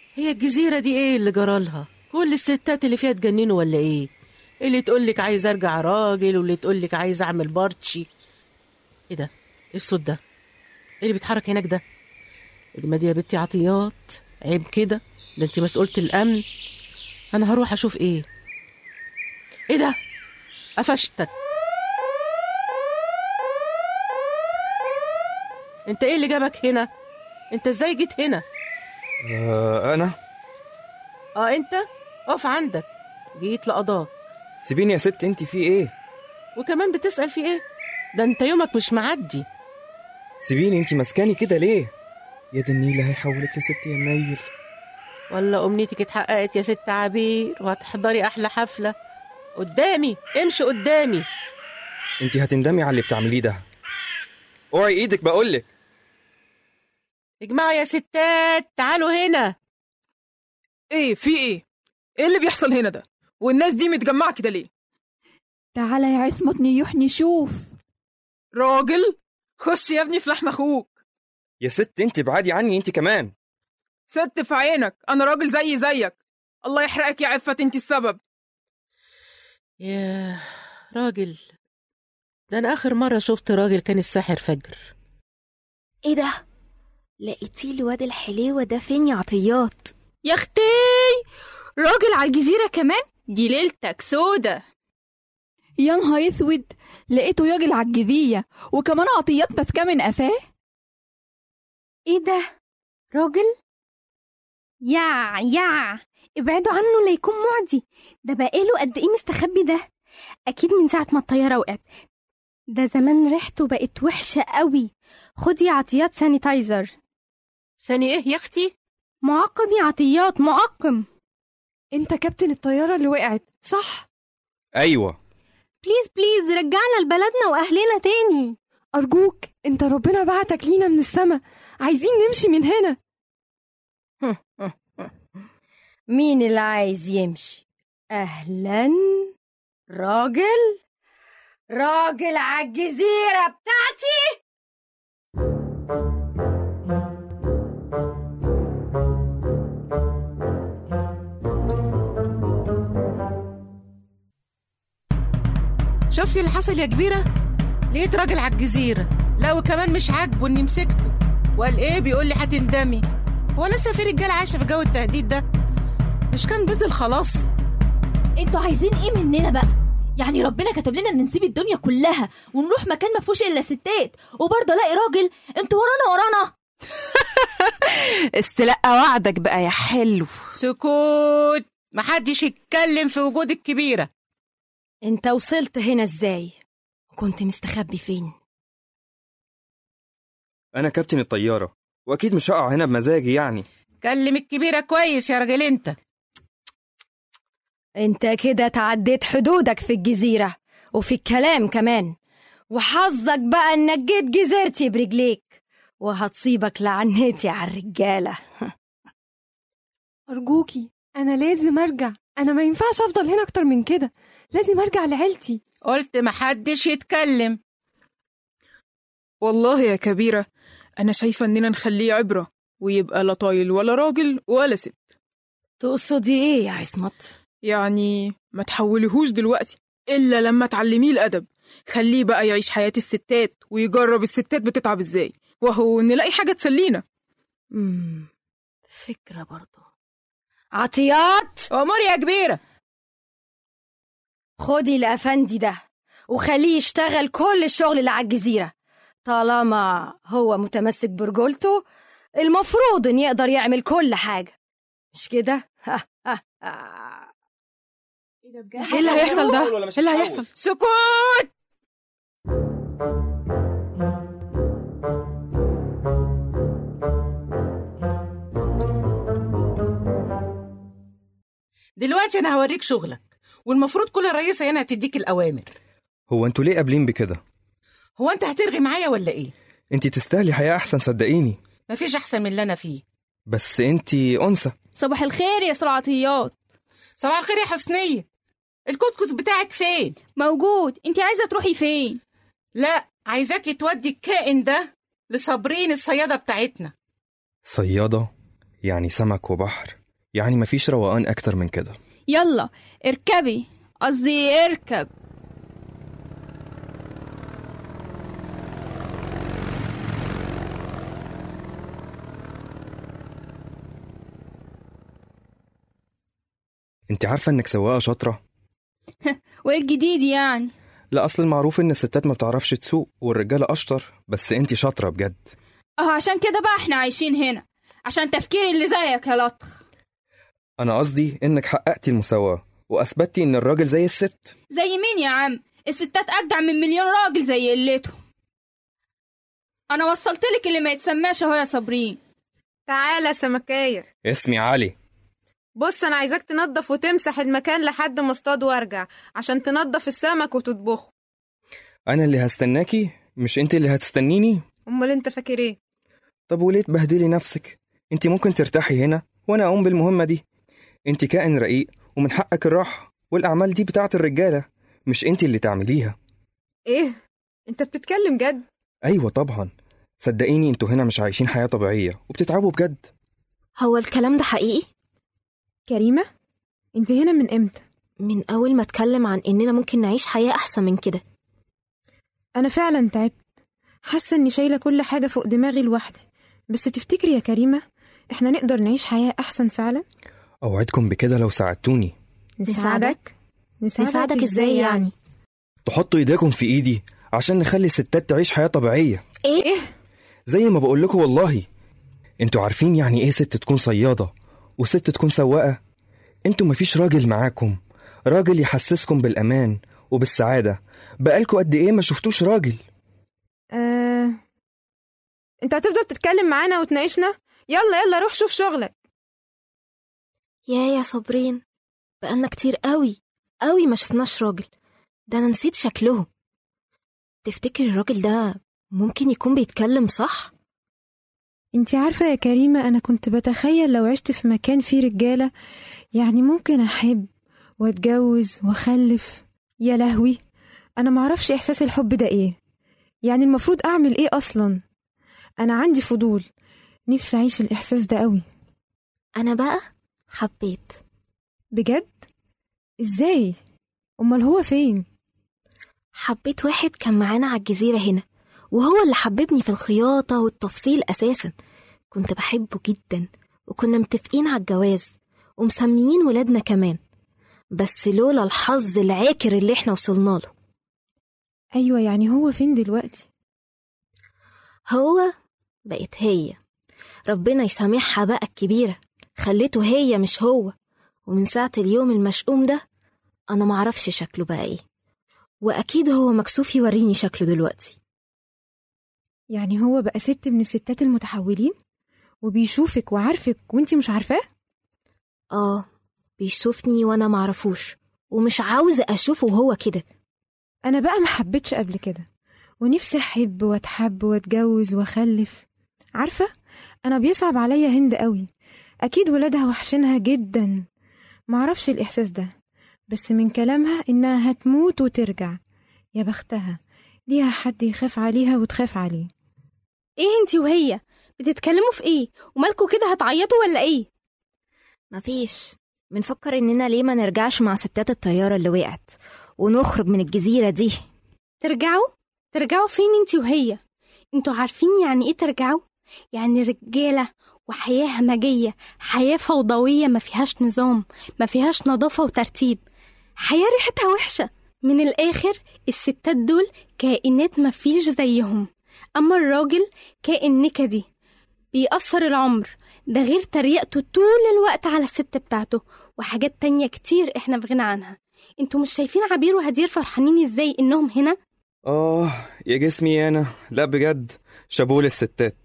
هي الجزيرة دي ايه اللي جرالها كل الستات اللي فيها اتجننوا ولا ايه اللي تقولك عايز ارجع راجل واللي تقولك عايز اعمل بارتشي ايه ده ايه الصوت ده ايه اللي بيتحرك هناك ده ما دي يا بنتي عطيات عيب كده ده انت مسؤولة الامن انا هروح اشوف ايه ايه ده قفشتك انت ايه اللي جابك هنا انت ازاي جيت هنا آه انا اه انت اقف عندك جيت لقضاك سيبيني يا ست انت في ايه وكمان بتسأل في ايه ده انت يومك مش معدي سيبيني انت ماسكاني كده ليه يا دي النيل هيحولك يا ست يا منيل ولا امنيتك اتحققت يا ست عبير وهتحضري احلى حفلة قدامي امشي قدامي انت هتندمي على اللي بتعمليه ده اوعي ايدك بقولك اجمعوا يا ستات تعالوا هنا ايه في ايه ايه اللي بيحصل هنا ده والناس دي متجمعه كده ليه تعالى يا عصمت نيوح نشوف راجل خش يا ابني في لحم اخوك يا ست انت ابعدي عني انت كمان ست في عينك انا راجل زي زيك الله يحرقك يا عفت انت السبب يا راجل ده انا اخر مرة شفت راجل كان الساحر فجر ايه ده لقيتيه الواد الحليوة ده فين يا عطيات يا اختي راجل على الجزيرة كمان دي ليلتك سودة يا نهار اسود لقيته راجل عالجذية وكمان عطيات ماسكاه من قفاه ايه ده راجل يا يا ابعدوا عنه لا يكون معدي ده بقاله قد ايه مستخبي ده اكيد من ساعه ما الطياره وقعت ده زمان ريحته بقت وحشه قوي خدي عطيات سانيتايزر ثاني ايه يا اختي معقم يا عطيات معقم انت كابتن الطيارة اللي وقعت صح ايوه بليز بليز رجعنا لبلدنا واهلنا تاني أرجوك انت ربنا بعتك لينا من السما عايزين نمشي من هنا مين اللي عايز يمشي اهلا راجل راجل عالجزيرة بتاعتي شفتي اللي حصل يا كبيرة لقيت راجل على الجزيرة لا وكمان مش عاجبه اني مسكته وقال ايه بيقول لي هتندمي هو لسه في رجاله عايشه في جو التهديد ده مش كان بطل خلاص انتوا عايزين ايه مننا بقى يعني ربنا كتب لنا ان نسيب الدنيا كلها ونروح مكان ما فيهوش الا ستات وبرضه الاقي راجل انتوا ورانا ورانا استلقى وعدك بقى يا حلو سكوت محدش يتكلم في وجود الكبيرة انت وصلت هنا ازاي كنت مستخبي فين انا كابتن الطياره واكيد مش هقع هنا بمزاجي يعني كلم الكبيرة كويس يا راجل انت انت كده تعديت حدودك في الجزيرة وفي الكلام كمان وحظك بقى انك جيت جزيرتي برجليك وهتصيبك لعنتي على الرجالة أرجوكي أنا لازم أرجع أنا ما ينفعش أفضل هنا أكتر من كده لازم أرجع لعيلتي قلت محدش يتكلم والله يا كبيرة أنا شايفة إننا نخليه عبرة ويبقى لا طايل ولا راجل ولا ست تقصدي ايه يا عصمت يعني ما تحوليهوش دلوقتي إلا لما تعلميه الأدب خليه بقى يعيش حياة الستات ويجرب الستات بتتعب إزاي وهو نلاقي حاجة تسلينا مم. فكرة برضو عطيات أمور يا كبيرة خدي الأفندي ده وخليه يشتغل كل الشغل اللي على الجزيرة طالما هو متمسك برجولته المفروض إن يقدر يعمل كل حاجة مش كده؟ إيه اللي هيحصل ده؟ إيه اللي هيحصل؟ سكوت دلوقتي انا هوريك شغلك والمفروض كل رئيسة هنا هتديك الأوامر هو انتوا ليه قابلين بكده هو أنت هترغي معايا ولا إيه؟ انت تستاهلي حياه احسن صدقيني مفيش أحسن من اللي أنا فيه بس انت انثى صباح الخير يا سرعطيات صباح الخير يا حسنية الكتكوت بتاعك فين؟ موجود انت عايزة تروحي فين لا عايزاكي تودي الكائن ده لصابرين الصيادة بتاعتنا صياده يعني سمك وبحر يعني مفيش روقان أكتر من كده يلا اركبي قصدي اركب انت عارفة انك سواقة شاطرة؟ وايه الجديد يعني لا أصل المعروف ان الستات ما بتعرفش تسوق والرجالة أشطر بس انت شاطرة بجد اهو عشان كده بقى احنا عايشين هنا عشان تفكير اللي زيك يا لطخ أنا قصدي انك حققتي المساواة وأثبتي ان الراجل زي الست زي مين يا عم الستات اجدع من مليون راجل زي قلتهم انا وصلتلك اللي ما يتسماش اهو يا صابرين تعالى يا سمكاير اسمي علي بص انا عايزاك تنظف وتمسح المكان لحد ما اصطاد وارجع عشان تنظف السمك وتطبخه أنا اللي هستناكي مش انت اللي هتستنيني امال انت فاكر ايه طب وليه تبهدلي نفسك انت ممكن ترتاحي هنا وانا اقوم بالمهمة دي انت كائن رقيق ومن حقك الراحة والاعمال دي بتاعت الرجالة مش انت اللي تعمليها ايه انت بتتكلم جد ايوه طبعا صدقيني انتوا هنا مش عايشين حياة طبيعية وبتتعبوا بجد هو الكلام ده حقيقي كريمة انت هنا من امتى من اول ما اتكلم عن اننا ممكن نعيش حياة احسن من كده انا فعلا تعبت حاسة اني شايلة كل حاجة فوق دماغي لوحدي بس تفتكري يا كريمة احنا نقدر نعيش حياة احسن فعلا اوعدكم بكده لو ساعدتوني نساعدك نساعدك ازاي يعني تحطوا ايديكم في ايدي عشان نخلي الستات تعيش حياة طبيعية ايه زي ما بقولكوا والله انتوا عارفين يعني ايه ست تكون صيادة وست تكون سواقة انتوا مفيش راجل معاكم راجل يحسسكم بالأمان وبالسعادة بقالكوا قد ايه ما شفتوش راجل آه... انت هتفضل تتكلم معانا وتناقشنا يلا يلا روح شوف شغلك يا يا صابرين بقالنا كتير قوي قوي ما شفناش راجل ده انا نسيت شكلهم تفتكر الراجل ده ممكن يكون بيتكلم صح انت عارفة يا كريمة أنا كنت بتخيل لو عشت في مكان فيه رجالة يعني ممكن أحب وأتجوز وأخلف يا لهوي أنا معرفش إحساس الحب ده إيه يعني المفروض أعمل إيه أصلا أنا عندي فضول نفسي أعيش الإحساس ده قوي انا بقى حبيت بجد إزاي أمال هو فين حبيت واحد كان معانا على الجزيرة هنا وهو اللي حببني في الخياطة والتفصيل أساسا كنت بحبه جدا وكنا متفقين على الجواز ومسميين ولادنا كمان بس لولا الحظ العاكر اللي احنا وصلنا له أيوة يعني هو فين دلوقتي هو بقت هي ربنا يسامحها بقى الكبيرة خليته هي مش هو ومن ساعة اليوم المشؤوم ده أنا معرفش شكله بقى إيه وأكيد هو مكسوف يوريني شكله دلوقتي يعني هو بقى ست من الستات المتحولين وبيشوفك وعارفك وانتي مش عارفاه آه بيشوفني وأنا معرفوش ومش عاوزة أشوفه وهو كده أنا بقى ما حبيتش قبل كده ونفسي أحب وأتحب وأتجوز وأخلف عارفة أنا بيصعب عليا هند قوي أكيد ولادها وحشينها جدا معرفش الإحساس ده بس من كلامها إنها هتموت وترجع يا بختها ليها حد يخاف عليها وتخاف عليه ايه انتي وهي بتتكلموا في ايه ومالكوا كده هتعيطوا ولا ايه مفيش بنفكر إننا ليه ما نرجعش مع ستات الطيارة اللي وقعت ونخرج من الجزيرة دي ترجعوا ترجعوا فين انتي وهي انتوا عارفين يعني ايه ترجعوا يعني رجالة وحياة همجية حياة فوضوية ما فيهاش نظام ما فيهاش نظافة وترتيب حياة ريحتها وحشة من الآخر الستات دول كائنات ما فيش زيهم أما الراجل كائن نكدي بيأثر العمر ده غير تريقته طول الوقت على الست بتاعته وحاجات تانية كتير احنا في غنى عنها انتوا مش شايفين عبير وهدير فرحانين ازاي انهم هنا آه يا جسمي أنا لا بجد شابوه للستات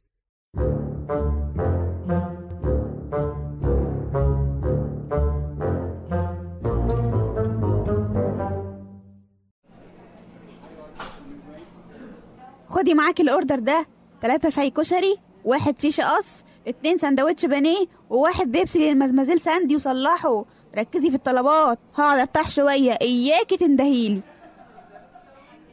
خدي معاكي الاوردر ده تلاتة شاي كشري واحد شيش قص اتنين سندوتش بانيه وواحد بيبسي للمزمزيل ساندي وصلحه ركزي في الطلبات هقعد افتح شوية اياكي تندهيلي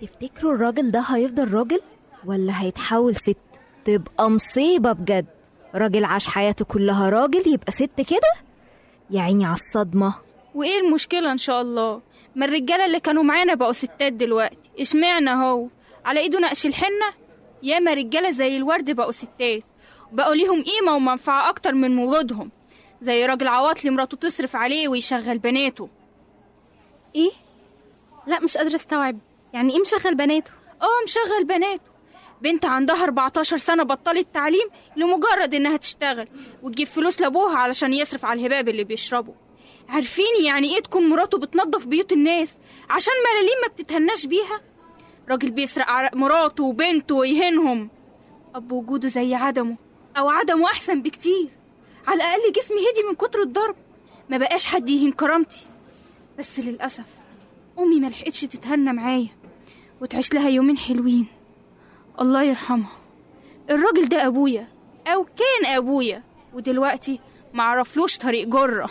تفتكروا الراجل ده هيفضل راجل ولا هيتحول ست تبقى مصيبة بجد راجل عاش حياته كلها راجل يبقى ست كده يا عيني على الصدمة وايه المشكلة ان شاء الله ما الرجالة اللي كانوا معانا بقوا ستات دلوقتي اشمعنى هو على ايده نقش الحنة ياما رجالة زي الورد بقوا ستات بقوا ليهم قيمة ومنفعة اكتر من وجودهم زي راجل عواطلي مراته تصرف عليه ويشغل بناته ايه لا مش قادرة استوعب يعني ايه مشغل بناته اه مشغل بناته بنت عندها 14 سنة بطلت تعليم لمجرد انها تشتغل وتجيب فلوس لابوها علشان يصرف على الهباب اللي بيشربه عارفين يعني ايه تكون مراته بتنظف بيوت الناس عشان ملاليم ما بتتهناش بيها راجل بيسرق عرق مراته وبنته ويهينهم اب وجوده زي عدمه او عدمه احسن بكتير على الاقل جسمي هدي من كتر الضرب ما بقاش حد يهين كرامتي بس للاسف امي ما لحقتش تتهنى معايا وتعيش لها يومين حلوين الله يرحمها الراجل ده ابويا او كان ابويا ودلوقتي معرفلوش طريق جره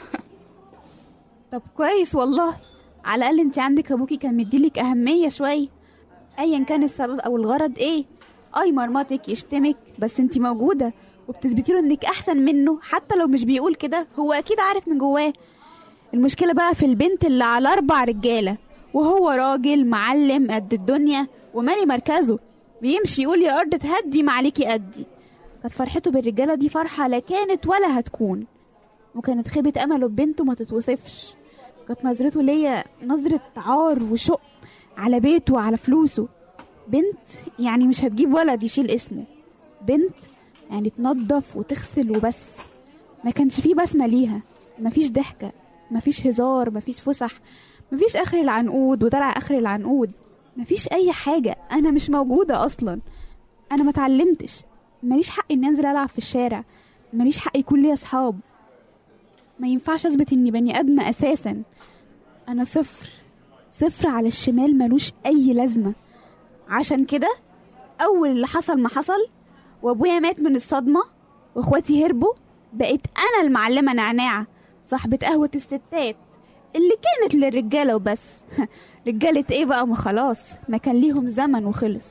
طب كويس والله على الاقل انت عندك ابوكي كان مديلك اهميه شويه ايا كان السبب او الغرض ايه اي مرمطك يشتمك بس انت موجوده وبتثبتي له انك احسن منه حتى لو مش بيقول كده هو اكيد عارف من جواه المشكله بقى في البنت اللي على اربع رجاله وهو راجل معلم قد الدنيا ومالي مركزه بيمشي يقول يا ارض تهدي ما عليكي قدي كانت فرحته بالرجاله دي فرحه لا كانت ولا هتكون وكانت خيبه امله ببنته ما تتوصفش كانت نظرته ليا نظرة عار وشق على بيته وعلى فلوسه بنت يعني مش هتجيب ولد يشيل اسمه بنت يعني تنظف وتغسل وبس ما كانش فيه بسمة ليها مفيش ضحكة مفيش هزار مفيش فسح مفيش آخر العنقود وطلع آخر العنقود مفيش أي حاجة أنا مش موجودة أصلا أنا ما اتعلمتش ماليش حق إني أنزل ألعب في الشارع ماليش حق يكون ليا أصحاب ما ينفعش اثبت اني بني ادمه اساسا انا صفر صفر على الشمال ملوش اي لازمه عشان كده اول اللي حصل ما حصل وابويا مات من الصدمه واخواتي هربوا بقيت انا المعلمه نعناعه صاحبه قهوه الستات اللي كانت للرجاله وبس رجاله ايه بقى ما خلاص ما كان ليهم زمن وخلص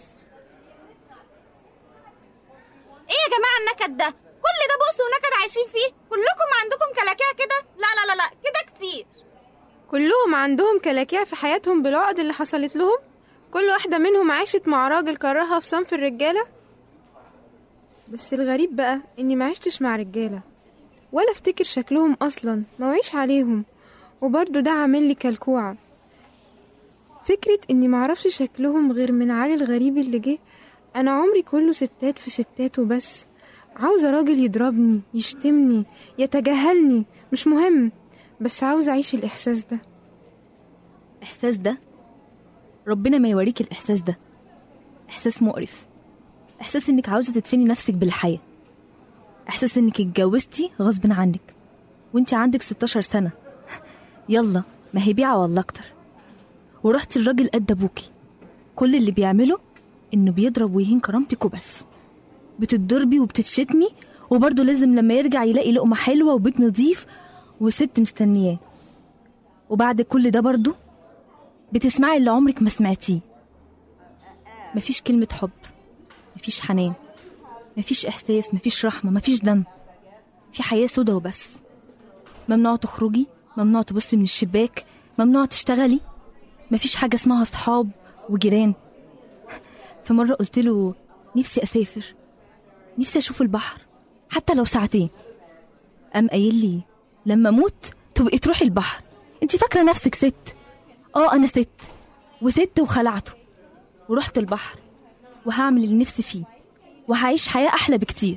ايه يا جماعه النكد ده كل ده بؤس ونكد عايشين فيه كلكم عندكم كلاكيع كده لا لا لا لا كده كتير كلهم عندهم كلاكيع في حياتهم بالعقد اللي حصلت لهم كل واحدة منهم عاشت مع راجل كرهها في صنف الرجالة بس الغريب بقى اني ما عشتش مع رجالة ولا افتكر شكلهم اصلا ما وعيش عليهم وبرضه ده عامل لي كلكوعة فكرة اني معرفش شكلهم غير من علي الغريب اللي جه انا عمري كله ستات في ستات وبس عاوزة راجل يضربني يشتمني يتجاهلني مش مهم بس عاوزة أعيش الإحساس ده إحساس ده ربنا ما يوريك الإحساس ده إحساس مقرف إحساس إنك عاوزة تدفني نفسك بالحياة إحساس إنك اتجوزتي غصب عنك وإنت عندك 16 سنة يلا ما هي بيعة ولا أكتر ورحت الراجل قد أبوكي كل اللي بيعمله إنه بيضرب ويهين كرامتك وبس بتتضربي وبتتشتمي وبرضه لازم لما يرجع يلاقي لقمة حلوة وبيت نظيف وست مستنياه وبعد كل ده برضه بتسمعي اللي عمرك ما سمعتيه مفيش كلمة حب مفيش حنان مفيش إحساس مفيش رحمة مفيش دم في حياة سودا وبس ممنوع تخرجي ممنوع تبصي من الشباك ممنوع تشتغلي مفيش حاجة اسمها صحاب وجيران في مرة قلت له نفسي أسافر نفسي أشوف البحر حتى لو ساعتين قام قايل لي لما أموت تبقي تروحي البحر انت فاكرة نفسك ست اه أنا ست وست وخلعته ورحت البحر وهعمل اللي نفسي فيه وهعيش حياة أحلى بكتير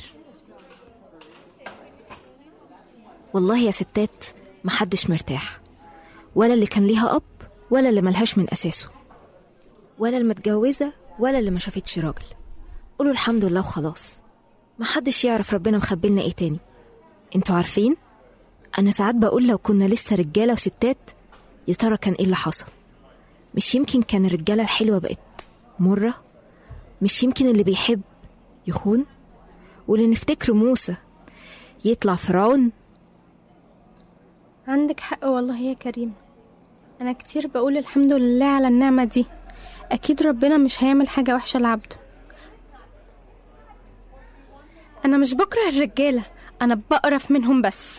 والله يا ستات محدش مرتاح ولا اللي كان ليها أب ولا اللي ملهاش من أساسه ولا المتجوزة ولا اللي ما شافتش راجل قولوا الحمد لله وخلاص محدش يعرف ربنا مخبلنا ايه تاني انتوا عارفين انا ساعات بقول لو كنا لسه رجاله وستات يا ترى كان ايه اللي حصل مش يمكن كان الرجاله الحلوه بقت مره مش يمكن اللي بيحب يخون واللي نفتكره موسى يطلع فرعون عندك حق والله يا كريم أنا كتير بقول الحمد لله على النعمة دي أكيد ربنا مش هيعمل حاجة وحشة لعبده انا مش بكره الرجاله انا بقرف منهم بس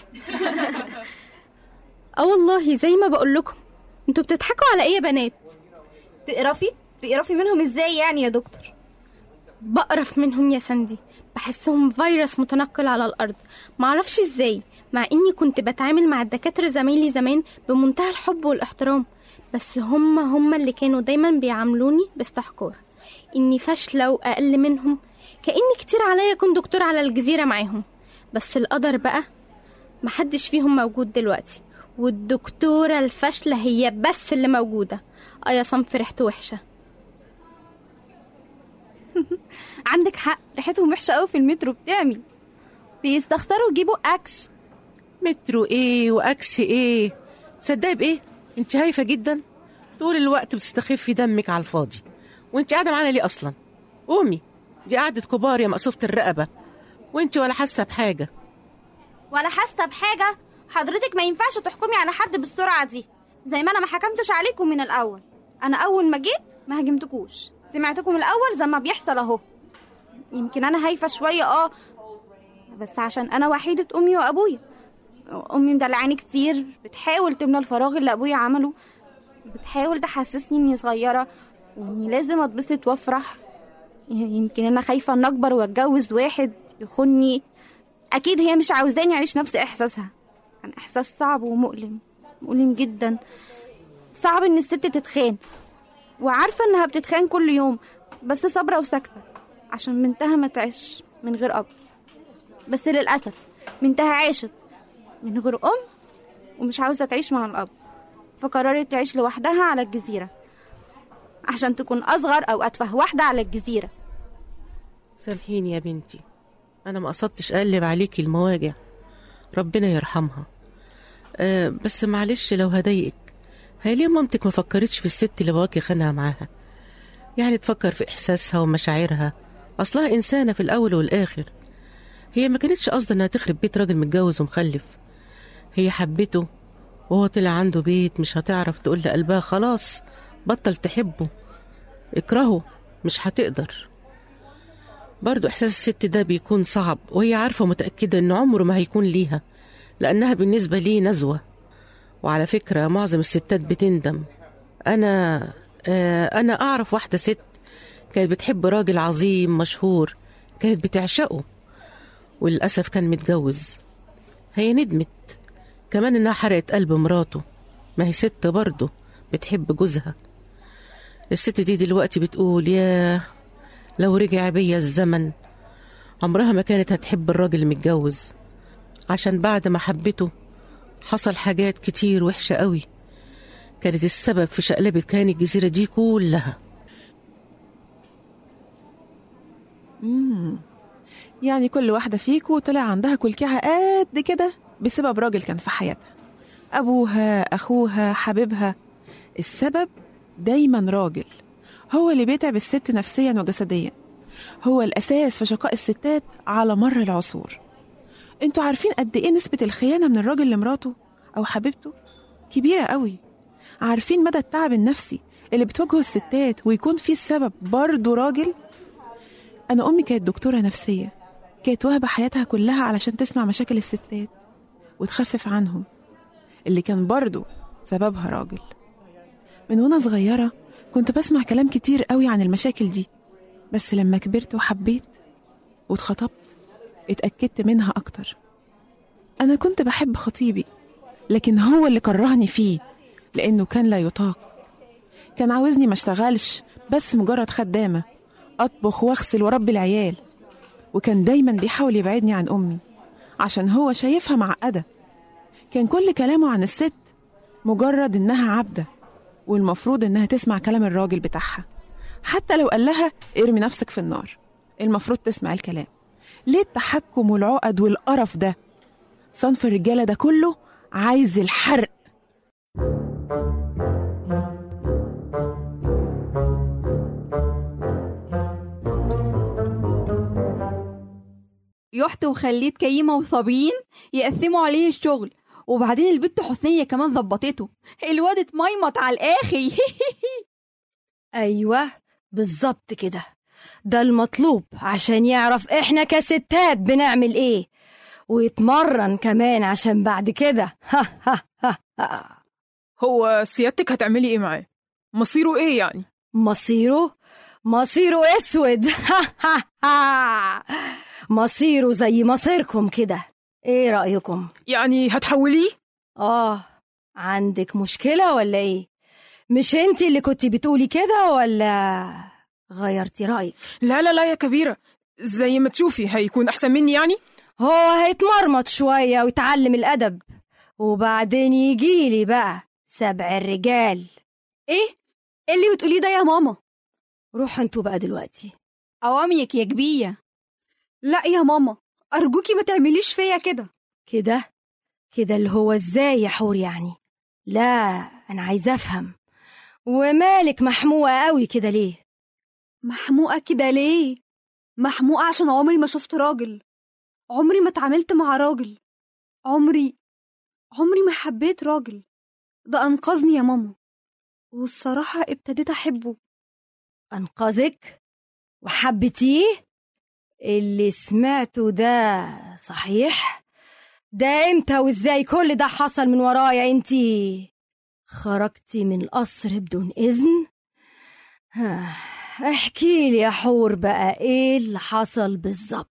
اه والله زي ما بقول لكم انتوا بتضحكوا على ايه يا بنات تقرفي تقرفي منهم ازاي يعني يا دكتور بقرف منهم يا ساندي بحسهم فيروس متنقل على الارض معرفش ازاي مع اني كنت بتعامل مع الدكاتره زمايلي زمان بمنتهى الحب والاحترام بس هم هم اللي كانوا دايما بيعاملوني باستحقار اني فاشله واقل منهم كاني كتير عليا اكون دكتور على الجزيره معاهم بس القدر بقى محدش فيهم موجود دلوقتي والدكتورة الفاشلة هي بس اللي موجودة اه يا صنف ريحته وحشة عندك حق ريحتهم وحشه قوي في المترو بتعمل بيستخسروا يجيبوا اكس مترو ايه واكس ايه صدقي بايه انت هايفه جدا طول الوقت بتستخفي دمك على الفاضي وانت قاعده معانا ليه اصلا قومي دي قعده كبار يا مقصوفه الرقبه وانت ولا حاسه بحاجه ولا حاسه بحاجه حضرتك ما ينفعش تحكمي على حد بالسرعه دي زي ما انا ما حكمتش عليكم من الاول انا اول ما جيت ما هاجمتكوش سمعتكم الاول زي ما بيحصل اهو يمكن انا هايفه شويه اه بس عشان انا وحيده امي وابويا امي مدلعاني كتير بتحاول تملى الفراغ اللي ابويا عمله بتحاول تحسسني اني صغيره واني لازم اتبسط وافرح يمكن انا خايفه ان اكبر واتجوز واحد يخوني اكيد هي مش عاوزاني اعيش نفس احساسها كان احساس صعب ومؤلم مؤلم جدا صعب ان الست تتخان وعارفه انها بتتخان كل يوم بس صابره وساكته عشان بنتها ما تعيش من غير اب بس للاسف بنتها عاشت من غير ام ومش عاوزه تعيش مع الاب فقررت تعيش لوحدها على الجزيره عشان تكون اصغر او اتفه واحده على الجزيره سامحيني يا بنتي انا ما قصدتش اقلب عليكي المواجع ربنا يرحمها أه بس معلش لو هضايقك هي ليه مامتك ما فكرتش في الست اللي باباكي خانها معاها يعني تفكر في احساسها ومشاعرها اصلها انسانه في الاول والاخر هي ما كانتش قصدها انها تخرب بيت راجل متجوز ومخلف هي حبته وهو طلع عنده بيت مش هتعرف تقول لقلبها خلاص بطل تحبه اكرهه مش هتقدر برضو إحساس الست ده بيكون صعب وهي عارفة متأكدة إن عمره ما هيكون ليها لأنها بالنسبة ليه نزوة وعلى فكرة معظم الستات بتندم أنا آه أنا أعرف واحدة ست كانت بتحب راجل عظيم مشهور كانت بتعشقه وللأسف كان متجوز هي ندمت كمان إنها حرقت قلب مراته ما هي ست برضه بتحب جوزها الست دي دلوقتي بتقول ياه لو رجع بيا الزمن عمرها ما كانت هتحب الراجل المتجوز عشان بعد ما حبته حصل حاجات كتير وحشة قوي كانت السبب في شقلبة كان الجزيرة دي كلها مم. يعني كل واحدة فيكو طلع عندها كلكعة قد كده بسبب راجل كان في حياتها أبوها أخوها حبيبها السبب دايما راجل هو اللي بيتعب الست نفسيا وجسديا هو الأساس في شقاء الستات على مر العصور انتوا عارفين قد ايه نسبة الخيانة من الراجل لمراته أو حبيبته كبيرة قوي عارفين مدى التعب النفسي اللي بتواجهه الستات ويكون فيه السبب برضه راجل أنا أمي كانت دكتورة نفسية كانت واهبة حياتها كلها علشان تسمع مشاكل الستات وتخفف عنهم اللي كان برضه سببها راجل من وانا صغيرة كنت بسمع كلام كتير قوي عن المشاكل دي بس لما كبرت وحبيت واتخطبت اتأكدت منها أكتر أنا كنت بحب خطيبي لكن هو اللي كرهني فيه لأنه كان لا يطاق كان عاوزني ما اشتغلش بس مجرد خدامة أطبخ وأغسل وأربي العيال وكان دايما بيحاول يبعدني عن أمي عشان هو شايفها معقدة كان كل كلامه عن الست مجرد إنها عبدة والمفروض إنها تسمع كلام الراجل بتاعها حتى لو قال لها ارمي نفسك في النار المفروض تسمع الكلام ليه التحكم والعقد والقرف ده صنف الرجالة ده كله عايز الحرق يحت وخليت كيمة وصابين يقسموا عليه الشغل وبعدين البت حسنية كمان ظبطته الواد اتميمط على الآخر أيوة بالظبط كده ده المطلوب عشان يعرف احنا كستات بنعمل ايه ويتمرن كمان عشان بعد كده ها ها ها ها هو سيادتك هتعملي ايه معاه مصيره ايه يعني مصيره مصيره اسود ها ها ها مصيره زي مصيركم كده ايه رأيكم يعني هتحوليه اه عندك مشكلة ولا ايه مش انت اللي كنت بتقولي كده ولا غيرتي رأيك لا لا لا يا كبيرة زي ما تشوفي هيكون أحسن مني يعني هو هيتمرمط شوية ويتعلم الأدب وبعدين يجيلي بقى سبع الرجال ايه ايه اللي بتقوليه ده يا ماما روحوا انتوا بقى دلوقتي أواميك يا كبية لا يا ماما ارجوكي ما تعمليش فيا كده كده كده اللي هو ازاي يا حور يعني لا انا عايزه افهم ومالك محموقه قوي كده ليه محموقه كده ليه محموقه عشان عمري ما شفت راجل عمري ما اتعاملت مع راجل عمري عمري ما حبيت راجل ده انقذني يا ماما والصراحه ابتديت احبه انقذك وحبتيه اللي سمعته ده صحيح ده امتى وازاي كل ده حصل من ورايا انتي خرجتي من القصر بدون اذن ها، احكي لي يا حور بقى ايه اللي حصل بالظبط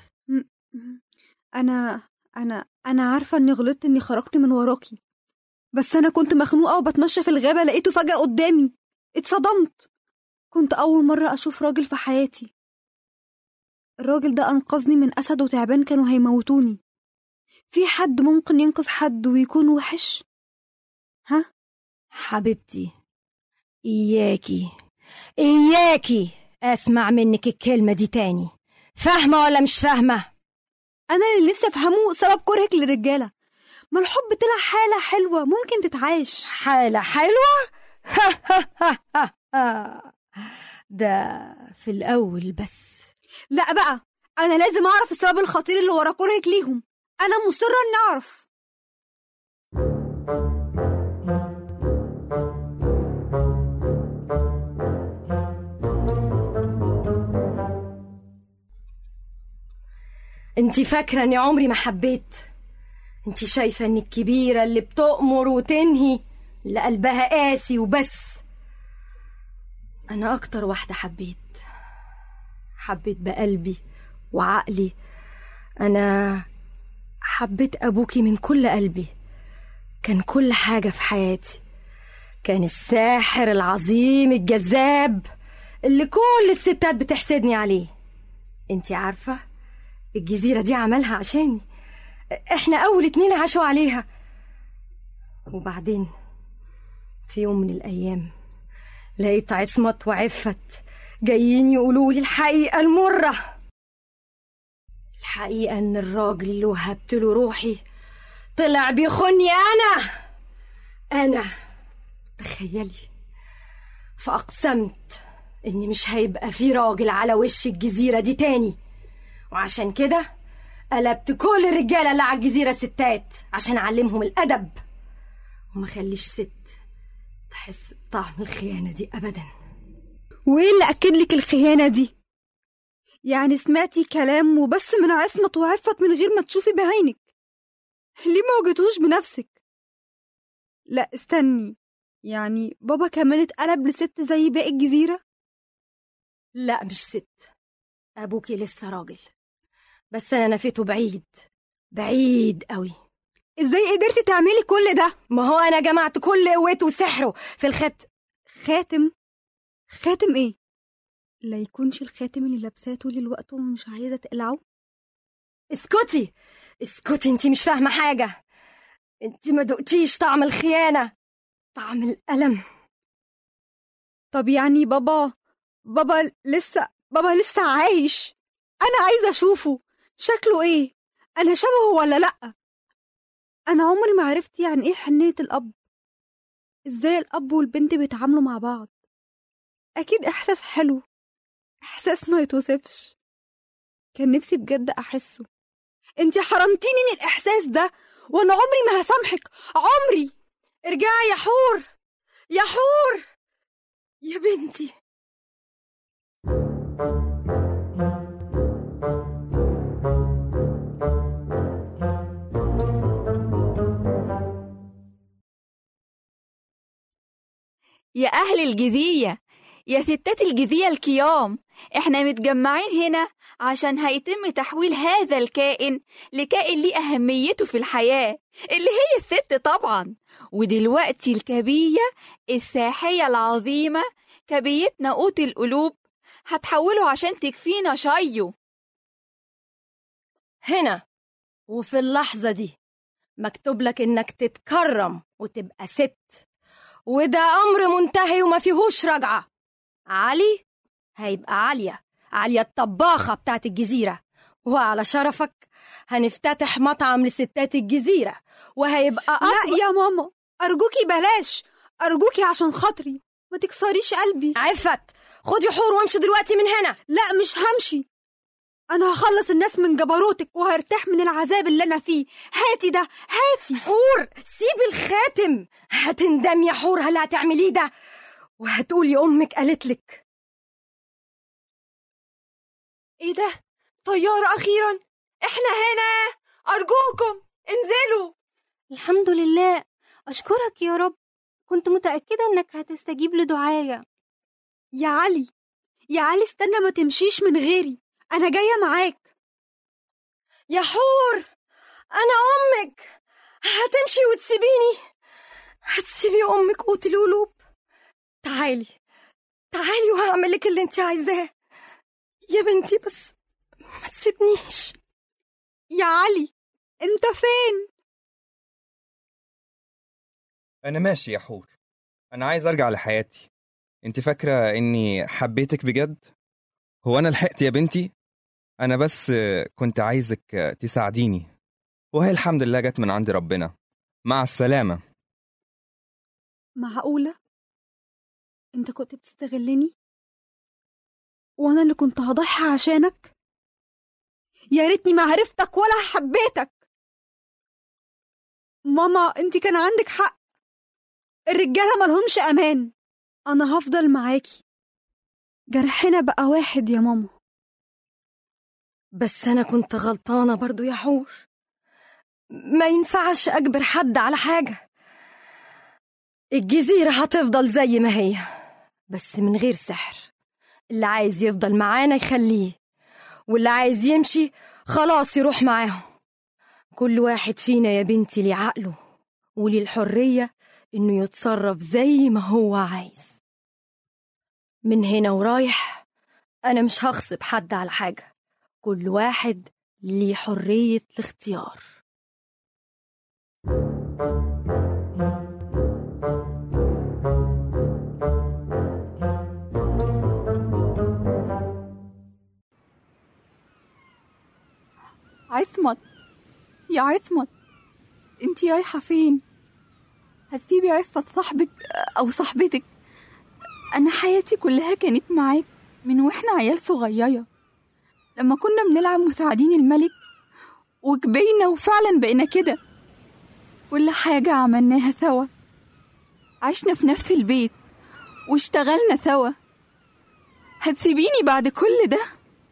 انا انا انا عارفه اني غلطت اني خرجت من وراكي بس انا كنت مخنوقه وبتمشى في الغابه لقيته فجاه قدامي اتصدمت كنت اول مره اشوف راجل في حياتي الراجل ده انقذني من اسد وتعبان كانوا هيموتوني في حد ممكن ينقذ حد ويكون وحش ها حبيبتي إياكي إياكي أسمع منك الكلمة دي تاني فاهمة ولا مش فاهمة؟ أنا اللي نفسي أفهمه سبب كرهك للرجالة ما الحب طلع حالة حلوة ممكن تتعاش حالة حلوة؟ ده في الأول بس لا بقى أنا لازم أعرف السبب الخطير اللي ورا كرهك ليهم أنا مصرة إني أعرف انتي فاكرة اني عمري ما حبيت انتي شايفة اني الكبيرة اللي بتؤمر وتنهي اللي قلبها قاسي وبس انا اكتر واحدة حبيت حبيت بقلبي وعقلي انا حبيت ابوكي من كل قلبي كان كل حاجة في حياتي كان الساحر العظيم الجذاب اللي كل الستات بتحسدني عليه انتي عارفة الجزيرة دي عملها عشاني احنا اول اتنين عاشوا عليها وبعدين في يوم من الايام لقيت عصمت وعفت جايين يقولوا لي الحقيقة المرة الحقيقة ان الراجل اللي وهبت له روحي طلع بيخوني انا انا تخيلي فاقسمت ان مش هيبقى في راجل على وش الجزيرة دي تاني وعشان كده قلبت كل الرجالة اللي على الجزيرة ستات عشان أعلمهم الأدب وما خليش ست تحس بطعم الخيانة دي أبدا وإيه اللي أكد لك الخيانة دي؟ يعني سمعتي كلام وبس من عصمة وعفت من غير ما تشوفي بعينك ليه ما واجهتوش بنفسك؟ لا استني يعني بابا كمان اتقلب لست زي باقي الجزيرة؟ لا مش ست أبوكي لسه راجل بس أنا نفيته بعيد بعيد قوي ازاي قدرتي تعملي كل ده؟ ما هو أنا جمعت كل قوته وسحره في الخت خاتم خاتم ايه؟ لا يكونش الخاتم اللي لابساه طول الوقت ومش عايزة تقلعه؟ اسكتي اسكتي انتي مش فاهمة حاجة انتي ما دقتيش طعم الخيانة طعم الألم طب يعني بابا بابا لسه بابا لسه عايش انا عايزه اشوفه شكله ايه انا شبهه ولا لا انا عمري ما عرفت يعني ايه حنيه الاب ازاي الاب والبنت بيتعاملوا مع بعض اكيد احساس حلو احساس ما يتوصفش كان نفسي بجد احسه انتي حرمتيني من الاحساس ده وانا عمري ما هسامحك عمري ارجعي يا حور يا حور يا بنتي يا أهل الجزية يا ستات الجزية الكيام احنا متجمعين هنا عشان هيتم تحويل هذا الكائن لكائن ليه أهميته في الحياة اللي هي الست طبعا ودلوقتي الكبية الساحية العظيمة كبيتنا قوت القلوب هتحوله عشان تكفينا شيو هنا وفي اللحظة دي مكتوب لك إنك تتكرم وتبقى ست وده أمر منتهي وما فيهوش رجعة علي هيبقى عالية عالية الطباخة بتاعت الجزيرة وعلى شرفك هنفتتح مطعم لستات الجزيرة وهيبقى لا يا ماما أرجوكي بلاش أرجوكي عشان خاطري ما تكسريش قلبي عفت خدي حور وامشي دلوقتي من هنا لا مش همشي أنا هخلص الناس من جبروتك وهرتاح من العذاب اللي أنا فيه هاتي ده هاتي حور سيبي الخاتم هتندمي يا حور هل هتعمليه ده وهتقولي أمك قالتلك ايه ده طيارة أخيرا احنا هنا أرجوكم انزلوا الحمد لله أشكرك يا رب كنت متأكدة إنك هتستجيب لدعايا يا علي يا علي استنى ما تمشيش من غيري أنا جاية معاك يا حور أنا أمك هتمشي وتسيبيني هتسيبي أمك قوت القلوب تعالي تعالي وهعمل لك اللي انت عايزاه يا بنتي بس ما تسيبنيش يا علي انت فين أنا ماشي يا حور أنا عايز أرجع لحياتي أنت فاكرة إني حبيتك بجد؟ هو أنا لحقت يا بنتي؟ أنا بس كنت عايزك تساعديني وهي الحمد لله جت من عند ربنا مع السلامة معقولة انت كنت بتستغلني وانا اللي كنت هضحي عشانك يا ريتني ما عرفتك ولا حبيتك ماما انت كان عندك حق الرجاله ملهمش امان انا هفضل معاكي جرحنا بقى واحد يا ماما بس أنا كنت غلطانة برضو يا حور ما ينفعش أجبر حد على حاجة الجزيرة هتفضل زي ما هي بس من غير سحر اللي عايز يفضل معانا يخليه واللي عايز يمشي خلاص يروح معاهم كل واحد فينا يا بنتي ليه عقله وليه الحرية إنه يتصرف زي ما هو عايز من هنا ورايح أنا مش هغصب حد على حاجة كل واحد ليه حرية الاختيار عثمت يا عثمت انتي رايحة فين؟ هتسيبي عفة صاحبك أو صاحبتك أنا حياتي كلها كانت معاك من وإحنا عيال صغيرة لما كنا بنلعب مساعدين الملك وكبرنا وفعلا بقينا كده كل حاجة عملناها سوا عشنا في نفس البيت واشتغلنا سوا هتسيبيني بعد كل ده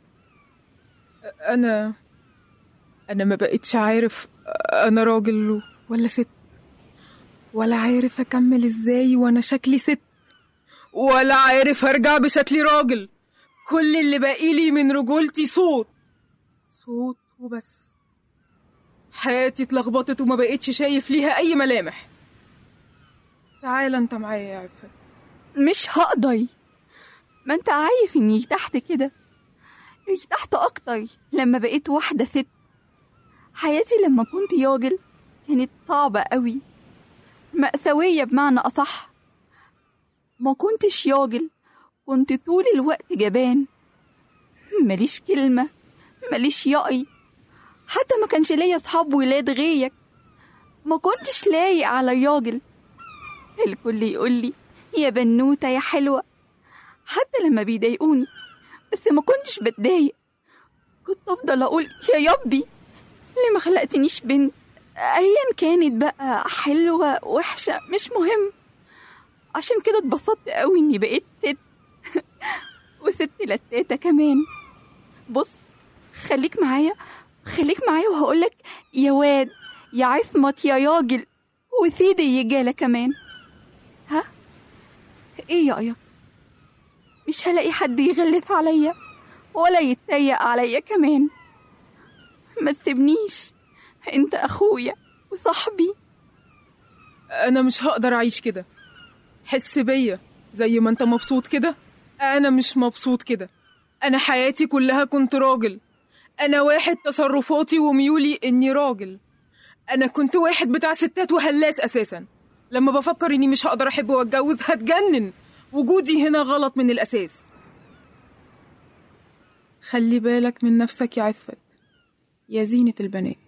أنا أنا ما بقتش عارف أنا راجل ولا ست ولا عارف أكمل إزاي وأنا شكلي ست ولا عارف أرجع بشكلي راجل كل اللي باقيلي من رجولتي صوت صوت وبس حياتي اتلخبطت وما بقتش شايف ليها أي ملامح تعال انت معايا يا عفت مش هقدر ما انت عارف اني ارتحت كده ارتحت اكتر لما بقيت واحدة ست حياتي لما كنت راجل كانت صعبة قوي مأساوية بمعنى أصح ما كنتش راجل كنت طول الوقت جبان ماليش كلمة ماليش يقي حتى ما كانش ليا صحاب ولاد غيرك ما كنتش لايق على الراجل الكل يقولي يا بنوتة يا حلوة حتى لما بيضايقوني بس ما كنتش بتضايق كنت أفضل أقول يا ربي ليه ما خلقتنيش بنت أيا كانت بقى حلوة وحشة مش مهم عشان كده اتبسطت قوي إني بقيت ست وست لتاتة كمان بص خليك معايا خليك معايا وهقولك يا واد يا عصمت يا راجل وسيد الرجالة كمان ها ايه يا مش هلاقي حد يغلث عليا ولا يتريق عليا كمان ما تسيبنيش انت اخويا وصاحبي انا مش هقدر اعيش كده حس بيا زي ما انت مبسوط كده انا مش مبسوط كده انا حياتي كلها كنت راجل انا واحد تصرفاتي وميولي اني راجل انا كنت واحد بتاع ستات وهلاس اساسا لما بفكر اني مش هقدر احب واتجوز هتجنن وجودي هنا غلط من الاساس خلي بالك من نفسك يا عفت يا زينة البنات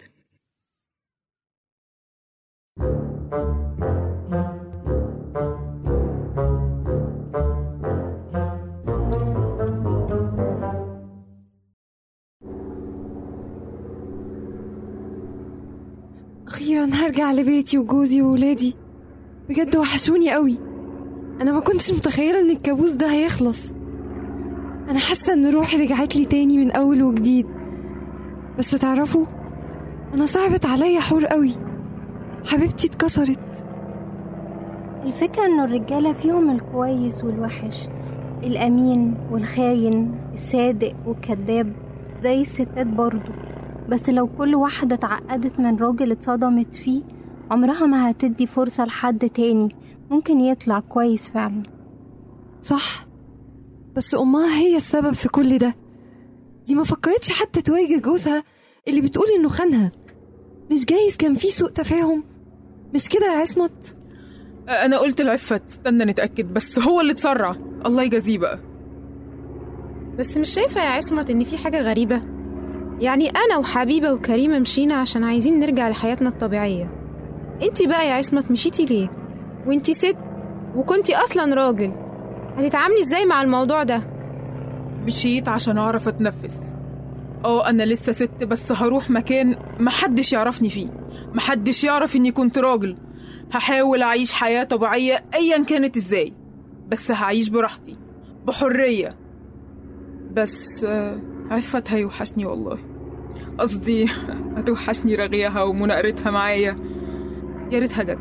أخيرا هرجع لبيتي وجوزي وولادي بجد وحشوني قوي أنا ما كنتش متخيلة إن الكابوس ده هيخلص أنا حاسة إن روحي رجعت لي تاني من أول وجديد بس تعرفوا أنا صعبت عليا حور قوي حبيبتي اتكسرت الفكرة إنه الرجالة فيهم الكويس والوحش الأمين والخاين الصادق والكذاب زي الستات برضو بس لو كل واحدة اتعقدت من راجل اتصدمت فيه عمرها ما هتدي فرصة لحد تاني ممكن يطلع كويس فعلا صح بس أمها هي السبب في كل ده دي ما فكرتش حتى تواجه جوزها اللي بتقول إنه خانها مش جايز كان في سوء تفاهم مش كده يا عصمت انا قلت لعفت استنى نتاكد بس هو اللي اتسرع الله يجازيه بقى بس مش شايفة يا عصمت إن في حاجة غريبة يعني أنا وحبيبة وكريمة مشينا عشان عايزين نرجع لحياتنا الطبيعية انتي بقى يا عصمت مشيتي ليه وانتي ست وكنتي أصلا راجل هتتعاملي ازاي مع الموضوع ده مشيت عشان اعرف اتنفس اه انا لسه ست بس هروح مكان محدش يعرفني فيه محدش يعرف اني كنت راجل هحاول اعيش حياة طبيعية ايا كانت ازاي بس هعيش براحتي بحرية بس آه، عفت هيوحشني والله قصدي هتوحشني رغيها ومناقرتها معايا يا ريتها جت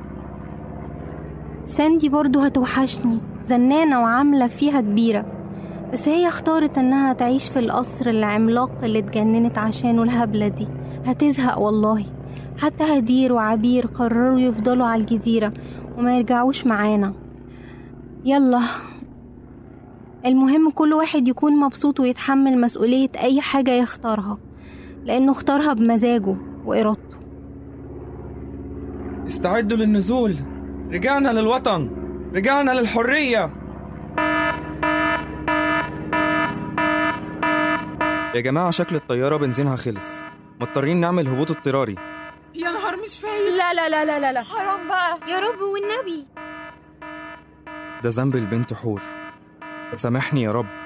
ساندي برضو هتوحشني زنانة وعاملة فيها كبيرة بس هي اختارت انها تعيش في القصر العملاق اللي اتجننت عشانه الهبلة دي هتزهق والله حتى هدير وعبير قرروا يفضلوا على الجزيرة وما يرجعوش معانا يلا المهم كل واحد يكون مبسوط ويتحمل مسؤولية أي حاجة يختارها لأنه اختارها بمزاجه وإرادته استعدوا للنزول رجعنا للوطن رجعنا للحرية يا جماعة شكل الطيارة بنزينها خلص مضطرين نعمل هبوط اضطراري يا نهار مش فايق لا لا لا لا لا, لا. حرام بقى يا رب والنبي ده ذنب البنت حور سامحني يا رب